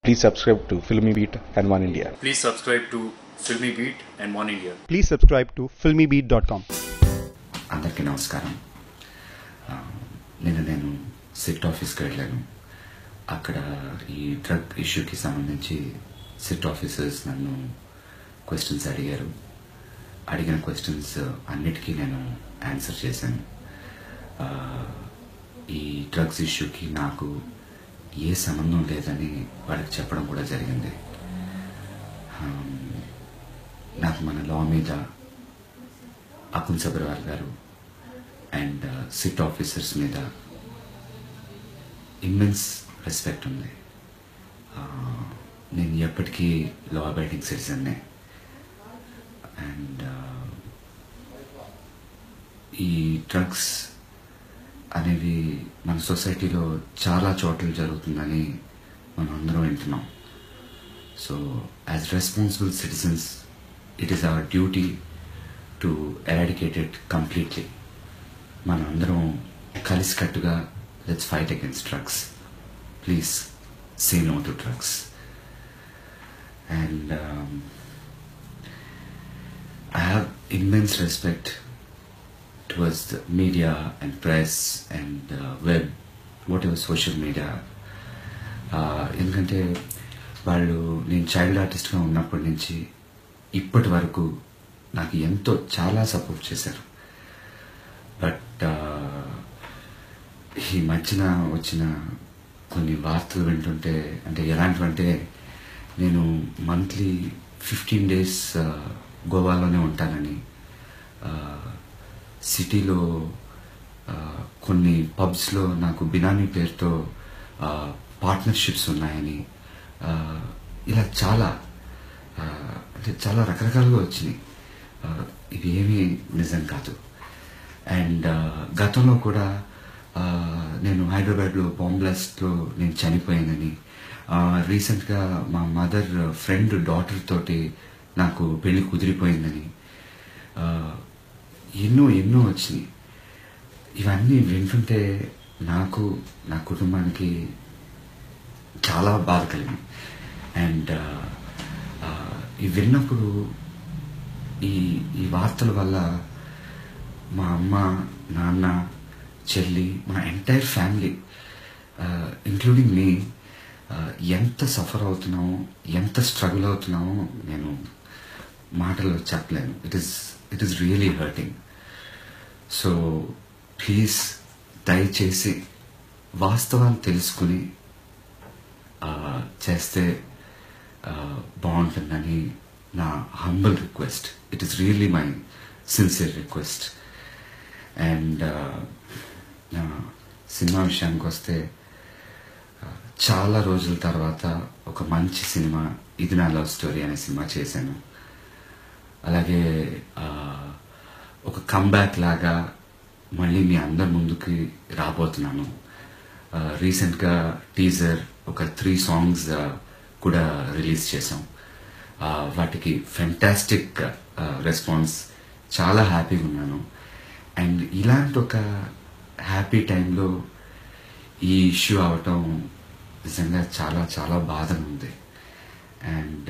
Please subscribe to Filmy Beat and One India. Please subscribe to Filmy Beat and One India. Please subscribe to filmybeat.com. అందరికీ నమస్కారం ఆ, నిన్న నేను SIT ఆఫీస్కి వెళ్ళాను అక్కడ ఈ డ్రగ్ ఇష్యూకి సంబంధించి సిట్ ఆఫీసర్స్ నన్ను క్వశ్చన్స్ అడిగారు అడిగిన క్వశ్చన్స్ అన్నిటికీ నేను ఆన్సర్ చేశాను ఆ, ఈ డ్రగ్స్ ఇష్యూకి నాకు ఏ సంబంధం లేదని వాళ్ళకి చెప్పడం కూడా జరిగింది ఆ, నాకు మన లా మీద అకున్ సబర్వాల్ గారు అండ్ సిట్ ఆఫీసర్స్ మీద ఇమ్మెన్స్ రెస్పెక్ట్ ఉంది ఆ, నేను ఎప్పటికీ లా అబైడింగ్ సిటిజన్నే అండ్ ఈ డ్రగ్స్ అనేవి మన సొసైటీలో చాలా చోట్ల జరుగుతుందని మనం అందరం వింటున్నాం so as responsible citizens it is our duty to eradicate it completely మనం అందరం కలిసికట్టుగా let's fight against drugs please say no to drugs and I have immense respect towards the media and press and uh, web, whatever social media. Uh, ఎందుకంటే వాళ్ళు నేను child ఆర్టిస్ట్గా ఉన్నప్పటి నుంచి ఇప్పటి వరకు నాకు ఎంతో చాలా సపోర్ట్ చేశారు బట్ ఈ మధ్యన వచ్చిన కొన్ని వార్తలు వింటుంటే అంటే ఎలాంటివంటే నేను మంత్లీ ఫిఫ్టీన్ డేస్ గోవాలోనే ఉంటానని ఆ, సిటీలో ఆ, కొన్ని పబ్స్లో నాకు బినామీ పేరుతో పార్ట్నర్షిప్స్ ఉన్నాయని ఆ, ఇలా చాలా ఆ, అంటే చాలా రకరకాలుగా వచ్చినాయి ఆ, ఇవి ఏమీ నిజం కాదు అండ్ గతంలో కూడా ఆ, నేను హైదరాబాద్లో బాంబ్ బ్లాస్ట్లో నేను చనిపోయానని రీసెంట్గా మా మదర్ ఫ్రెండ్ డాటర్ తోటి నాకు పెళ్లి కుదిరిపోయిందని ఆ, ఎన్నో ఎన్నో వచ్చినాయి ఇవన్నీ వింటుంటే నాకు నా కుటుంబానికి చాలా బాధ కలిగింది అండ్ ఇవి విన్నప్పుడు ఈ ఈ వార్తల వల్ల మా అమ్మ నాన్న చెల్లి మా ఎంటైర్ ఫ్యామిలీ ఇంక్లూడింగ్ మీ ఎంత సఫర్ అవుతున్నామో ఎంత స్ట్రగుల్ అవుతున్నామో నేను మాటల్లో చెప్పలేను it is it is really hurting so please దయచేసి వాస్తవాన్ని తెలుసుకుని ఆ, చేస్తే ఆ, బాగుంటుందని నా humble request it is really my sincere request and cinema విషయానికి వస్తే ఆ, చాలా రోజుల తర్వాత ఒక మంచి సినిమా ఇది నా లవ్ స్టోరీ అనే సినిమా చేశాను అలాగే ఆ, ఒక కంబ్యాక్ లాగా మళ్ళీ మీ అందరి ముందుకి రాబోతున్నాను ఆ, రీసెంట్గా టీజర్ ఒక త్రీ సాంగ్స్ ఆ, కూడా రిలీజ్ చేసాం ఆ, వాటికి ఫెంటాస్టిక్ రెస్పాన్స్ చాలా హ్యాపీగా ఉన్నాను అండ్ ఇలాంటి ఒక హ్యాపీ టైంలో ఈ ఇష్యూ అవటం నిజంగా చాలా చాలా బాధగా ఉంది అండ్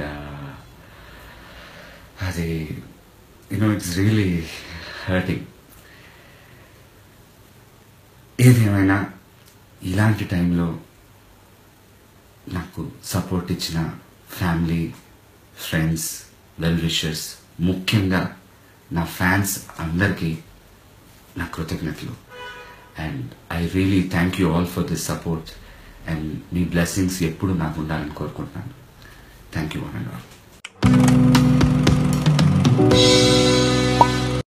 అది యూనో ఇట్స్ రియలీ హర్టింగ్ ఏదేమైనా ఇలాంటి టైంలో నాకు సపోర్ట్ ఇచ్చిన ఫ్యామిలీ ఫ్రెండ్స్ వెల్ విషర్స్ ముఖ్యంగా నా ఫ్యాన్స్ అందరికీ నా కృతజ్ఞతలు and I really thank you all for this support and మీ బ్లెస్సింగ్స్ ఎప్పుడు నాకు ఉండాలని కోరుకుంటున్నాను thank you one and all